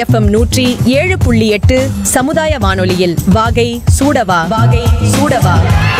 FM நூற்றி ஏழு புள்ளி எட்டு சமுதாய வானொலியில் வாகை சூடவா வாகை சூடவா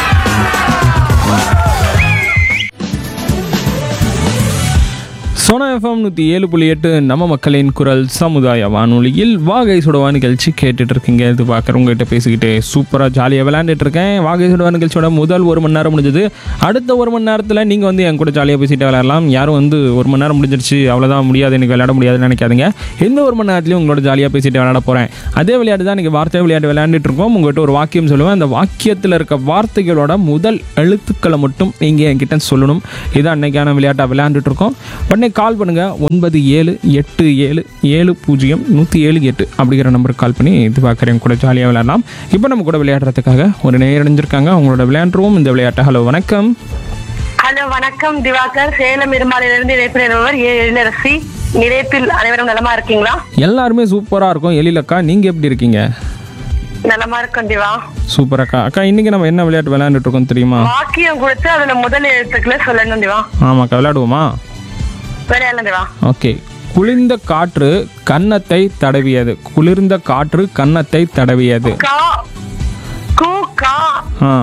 சோனா எஃப்எம் நூற்றி ஏழு புள்ளி எட்டு நம்ம மக்களின் குரல் சமுதாய வானொலியில் வாகை சுடவா நிகழ்ச்சி கேட்டுட்டு இருக்கீங்க இது பார்க்குறவங்ககிட்ட பேசிக்கிட்டு சூப்பராக ஜாலியாக விளையாண்டுட்டு இருக்கேன் வாகை சுடவா நிகழ்ச்சியோட முதல் ஒரு மணி நேரம் முடிஞ்சது அடுத்த ஒரு மணி நேரத்தில் நீங்கள் வந்து என் கூட ஜாலியாக பேசிட்டு விளையாடலாம் யாரும் வந்து ஒரு மணி நேரம் முடிஞ்சிருச்சு அவ்வளோதான் முடியாது எனக்கு விளையாட முடியாதுன்னு நினைக்காதீங்க இந்த ஒரு மணி நேரத்துலையும் உங்களோட ஜாலியாக பேசிட்டு விளையாட போகிறேன் அதே விளையாட்டு தான் நீங்கள் வார்த்தை விளையாட்டு விளையாண்டுட்டு இருக்கோம் உங்கள்கிட்ட ஒரு வாக்கியம் சொல்லுவேன் அந்த வாக்கியத்தில் இருக்க வார்த்தைகளோட முதல் எழுத்துக்களை மட்டும் நீங்கள் என்கிட்ட சொல்லணும் இதான் அன்னைக்கான விளையாட்டாக விளையாண்டுட்டு இருக்கோம் உடனே கால் பண்ணுங்கள் ஒன்பது ஏழு எட்டு ஏழு ஏழு பூஜ்ஜியம் நூற்றி ஏழு எட்டு அப்படிங்கிற நம்பருக்கு கால் பண்ணி இது பார்க்குறேன் கூட ஜாலியாக விளையாடலாம் இப்போ நம்ம கூட விளையாடுறதுக்காக ஒரு நேரம் அடைஞ்சிருக்காங்க அவங்களோட விளையாண்டுருவோம் இந்த விளையாட்டை ஹலோ வணக்கம் ஹலோ வணக்கம் திவாகர் சேலம் இருமாலையிலிருந்து இணைப்பு நிறுவனர் ஏ எழிலரசி நிலையத்தில் அனைவரும் நலமா இருக்கீங்களா எல்லாருமே சூப்பராக இருக்கும் எழிலக்கா நீங்கள் எப்படி இருக்கீங்க நலமா இருக்கும் திவா சூப்பர் அக்கா அக்கா இன்றைக்கி நம்ம என்ன விளையாட்டு விளையாண்டுட்டு இருக்கோம் தெரியுமா வாக்கியம் கொடுத்து அதுல முதல் எழுத்துக்களை சொல்லணும் திவா ஆமாக்கா விளையாடுவோமா விளையாடலாம் திவா ஓகே குளிர்ந்த காற்று கன்னத்தை தடவியது குளிர்ந்த காற்று கன்னத்தை தடவியது கா கு கா ஆ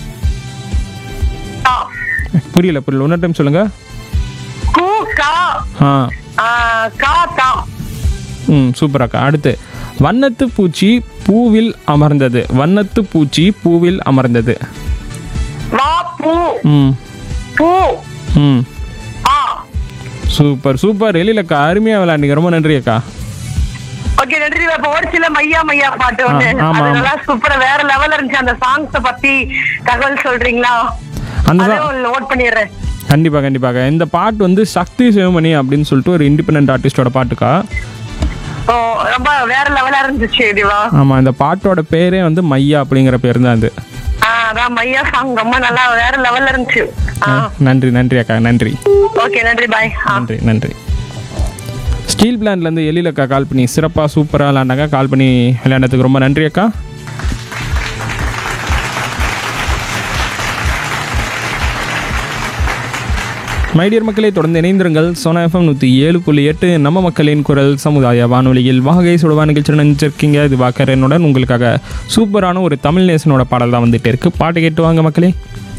தா. புரியல புரியல இன்னொரு டைம் சொல்லுங்க கு கா ஆ ஆ, கா தா ம் சூப்பர் அக்கா அடுத்து வண்ணத்து பூச்சி பூவில் அமர்ந்தது வண்ணத்து பூச்சி பூவில் அமர்ந்தது வா பூ ம் பூ ம் ஆ சூப்பர் சூப்பர் எழிலக்கா அருமையாக விளையாண்டிங்க ரொம்ப நன்றி அக்கா ஓகே நன்றி திவா. இப்ப ஒரு சில மையா மையா பாட்டு ஒண்ணு ஆ, ஆமா, அது ஆமா. நல்லா சூப்பரா வேற லெவல்ல இருந்துச்சு அந்த சாங்ஸ பத்தி தகவல் சொல்றீங்களா அந்த song- அதையும் நோட் பண்ணிடுறேன் கண்டிப்பாக கண்டிப்பாக இந்த பாட்டு வந்து சக்தி சிவமணி அப்படின்னு சொல்லிட்டு ஒரு இண்டிபெண்ட் ஆர்டிஸ்டோட பாட்டுக்கா ஓ ரொம்ப வேற லெவலா இருந்துச்சு திவா ஆமாம் இந்த பாட்டோட பேரே வந்து மையா அப்படிங்கிற பேர் தான் அது ஆ, அதான் மையா சாங் ரொம்ப நல்லா வேற லெவல்ல இருந்துச்சு நன்றி நன்றி அக்கா நன்றி ஓகே நன்றி பாய் நன்றி நன்றி ஸ்டீல் பிளான்லேருந்து எழில் அக்கா கால் பண்ணி சிறப்பாக சூப்பராக விளாண்டாங்க கால் பண்ணி விளையாண்டதுக்கு ரொம்ப நன்றி அக்கா மைடியர் மக்களே தொடர்ந்து இணைந்திருங்கள் சோனா எஃப்எம் நூற்றி ஏழு புள்ளி எட்டு நம்ம மக்களின் குரல் சமுதாய வானொலியில் வாகை சுடுவா நிகழ்ச்சி நினைச்சிருக்கீங்க இது வாக்கரனுடன் உங்களுக்காக சூப்பரான ஒரு தமிழ் நேசனோட பாடல் தான் வந்துட்டு இருக்கு பாட்டு கேட்டு வாங்க மக்களே